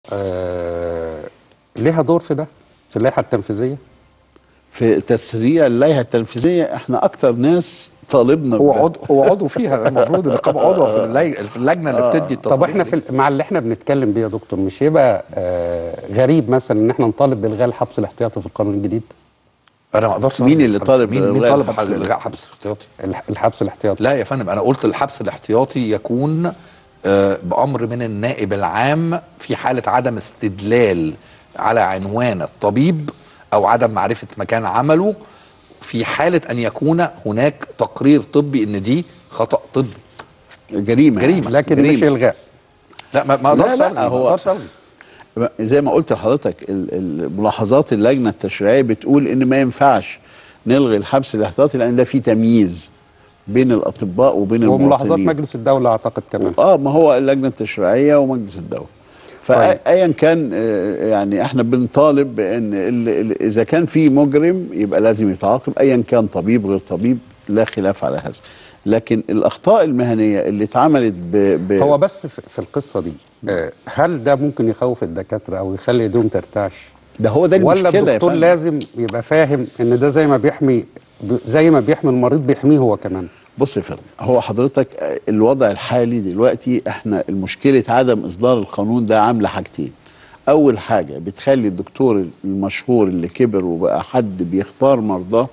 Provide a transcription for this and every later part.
آه ليها دور في ده في اللائحه التنفيذيه في تسريع اللائحه التنفيذيه احنا اكتر ناس طالبنا هو بده. عضو هو عضو فيها المفروض النقابه عضو في اللج- في اللجنه اللي بتدي طب التصاريح احنا دي. في ال- مع اللي احنا بنتكلم بيه يا دكتور مش يبقى آه غريب مثلا ان احنا نطالب بالغاء الحبس الاحتياطي في القانون الجديد انا ما اقدرش مين أرفض اللي الحبس. طالب مين مين إلغاء طالب الحبس الغاء حبس احتياطي الح- الحبس الاحتياطي لا يا فندم انا قلت الحبس الاحتياطي يكون آه، بامر من النائب العام في حاله عدم استدلال على عنوان الطبيب او عدم معرفه مكان عمله في حاله ان يكون هناك تقرير طبي ان دي خطا طبي جريمه جريمة. لكن جريمة. مش الغاء لا ما ما لا، اقدرش لا، الغي ما هو- اقدرش الغي زي ما قلت لحضرتك ال- ال- ملاحظات اللجنه التشريعيه بتقول ان ما ينفعش نلغي الحبس الاحتياطي لان ده فيه تمييز بين الاطباء وبين وملاحظات المواطنين مجلس الدوله اعتقد كمان اه ما هو اللجنه التشريعيه ومجلس الدوله طيب. فايا كان آه، يعني احنا بنطالب بان ال- ال- اذا كان في مجرم يبقى لازم يتعاقب ايا كان طبيب غير طبيب لا خلاف على هذا لكن الاخطاء المهنيه اللي اتعملت ب... ب... هو بس في في القصه دي آه هل ده ممكن يخوف الدكاتره او يخلي ايديهم ترتعش ده هو ده ولا المشكله يا الدكتور فندم. لازم يبقى فاهم ان ده زي ما بيحمي ب- زي ما بيحمي المريض بيحميه هو كمان بص يا فندم هو حضرتك آه، الوضع الحالي دلوقتي احنا المشكله عدم اصدار القانون ده عامله حاجتين اول حاجه بتخلي الدكتور المشهور اللي كبر وبقى حد بيختار مرضاه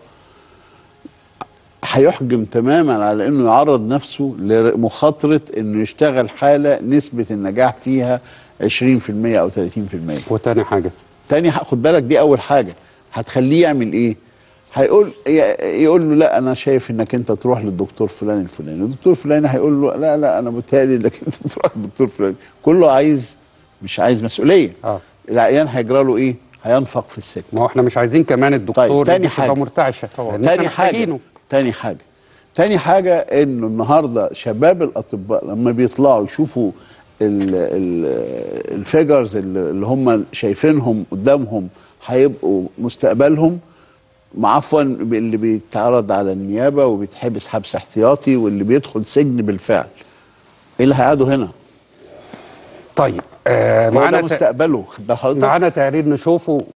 هيحجم تماما على انه يعرض نفسه لمخاطره انه يشتغل حاله نسبه النجاح فيها 20% او 30% وتاني حاجه تاني ح- خد بالك دي اول حاجه هتخليه يعمل ايه هيقول ي- يقول له لا انا شايف انك انت تروح للدكتور فلان الفلاني الدكتور فلاني هيقول له لا لا انا بتهيألي انك انت تروح للدكتور فلاني كله عايز مش عايز مسؤوليه اه العيان هيجرى له ايه هينفق في السجن ما هو احنا مش عايزين كمان الدكتور طيب، تاني يبقى حاجة. مرتعشه لأن احنا تاني حاجه محتاجينه. تاني حاجه تاني حاجه انه النهارده شباب الاطباء لما بيطلعوا يشوفوا الفيجرز اللي هم شايفينهم قدامهم هيبقوا مستقبلهم معفوا اللي بيتعرض على النيابه وبيتحبس حبس احتياطي واللي بيدخل سجن بالفعل ايه اللي هيقعدوا هنا؟ طيب آه هو ده معانا ت- مستقبله خد بال حضرتك؟ معانا تقرير نشوفه